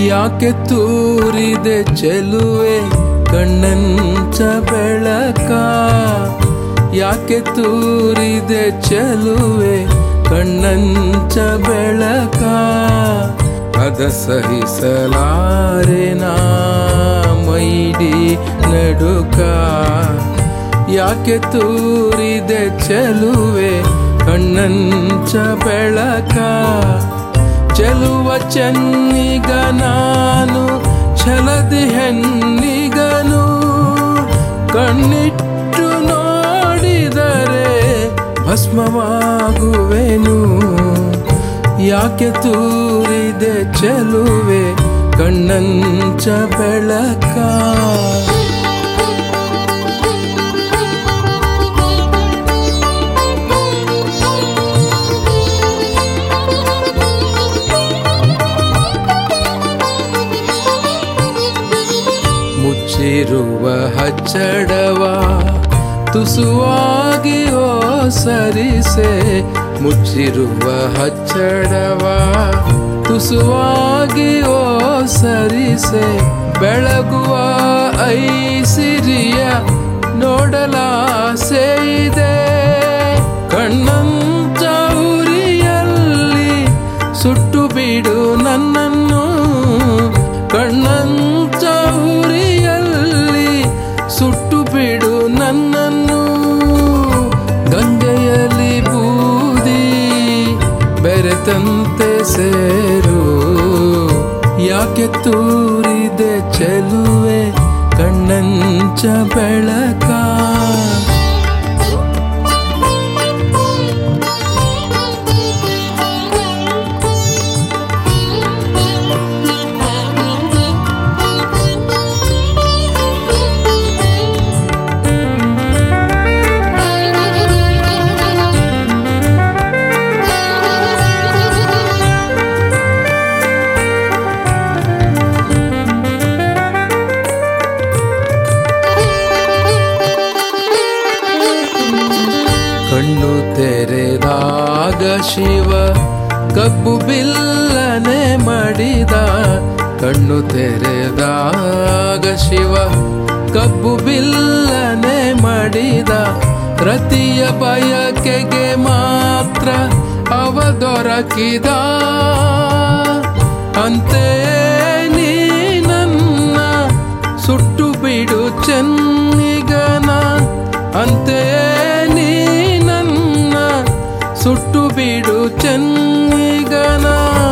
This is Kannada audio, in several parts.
ಯಾಕೆ ತೂರಿದೆ ಚೆಲುವೆ ಕಣ್ಣಂಚ ಬೆಳಕ ಯಾಕೆ ತೂರಿದೆ ಚೆಲುವೆ ಕಣ್ಣಂಚ ಬೆಳಕ ಅದ ಸಹಿಸಲಾರೆ ನಾ ಮೈಡಿ ನಡುಕ ಯಾಕೆ ತೂರಿದೆ ಚೆಲುವೆ ಕಣ್ಣಂಚ ಬೆಳಕ ಚೆಲುವ ಚೆನ್ನಿಗ ನಾನು ಛಲದಿ ಹೆಣ್ಣಿಗನು ಕಣ್ಣಿಟ್ಟು ನೋಡಿದರೆ ಭಸ್ಮವಾಗುವೆನು ಯಾಕೆ ತೂರಿದೆ ಚೆಲುವೆ ಕಣ್ಣಂಚ ಬೆಳಕ ಮುಚ್ಚಿರುವ ಹಚ್ಚಡವ ತುಸುವಾಗಿ ಓ ಸರಿಸೆ ಮುಚ್ಚಿರುವ ಹಚ್ಚಡವ ತುಸುವಾಗಿ ಓ ಸರಿಸೆ ಬೆಳಗುವ ಐಸಿರಿಯ ನೋಡಲಾಸೆ ಇದೆ ಕಣ್ಣಂಚ ಉರಿಯಲ್ಲಿ ಸುಟ್ಟು ಬಿಡು ನನ್ನನ್ನು ಕಣ್ಣಂಚ ಉರಿಯಲ್ಲಿ ಸುಟ್ಟು ಬಿಡು ನನ್ನನ್ನು ಗಂಗೆಯಲ್ಲಿ ಬೂದಿ ಬೆರೆತಂತೆ ಸೇರು ಯಾಕೆ ತೂರಿದೆ ಚೆಲುವೆ ಕಣ್ಣಂಚ ಬೆಳಕ ಕಣ್ಣು ತೆರೆದಾಗ ಶಿವ ಕಬ್ಬು ಬಿಲ್ಲನೆ ಮಾಡಿದ ಕಣ್ಣು ತೆರೆದಾಗ ಶಿವ ಕಬ್ಬು ಬಿಲ್ಲನೆ ಮಾಡಿದ ರತಿಯ ಬಯಕೆಗೆ ಮಾತ್ರ ಅವ ದೊರಕಿದ ಅಂತೆ ನೀ ನನ್ನ ಸುಟ್ಟು ಬಿಡು ಚೆನ್ನಿಗನ ಅಂತೆ ನೀ ನನ್ನ ಸುಟ್ಟು ಬಿಡು ಚೆನ್ನಿಗನ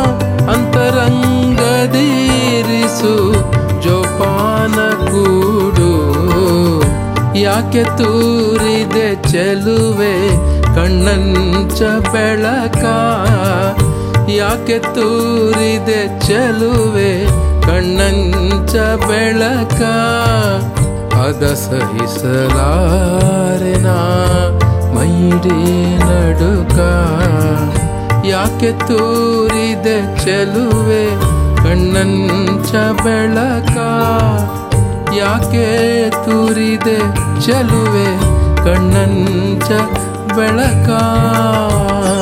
ಅಂತರಂಗದೀರಿಸು ಜೋಪಾನ ಕೂಡು ಯಾಕೆ ತೂರಿದೆ ಚೆಲುವೆ ಕಣ್ಣಂಚ ಬೆಳಕ ಯಾಕೆ ತೂರಿದೆ ಚೆಲುವೆ ಕಣ್ಣಂಚ ಬೆಳಕ ಅದ ಸಹಿಸಲಾರೆ ನಾ ಮೈಡಿ ನಡುಕ ಯಾಕೆ ತೂರಿದೆ ಚೆಲುವೆ ಕಣ್ಣಂಚ ಬೆಳಕ ಯಾಕೆ ತೂರಿದೆ ಚೆಲುವೆ ಕಣ್ಣಂಚ ಬೆಳಕ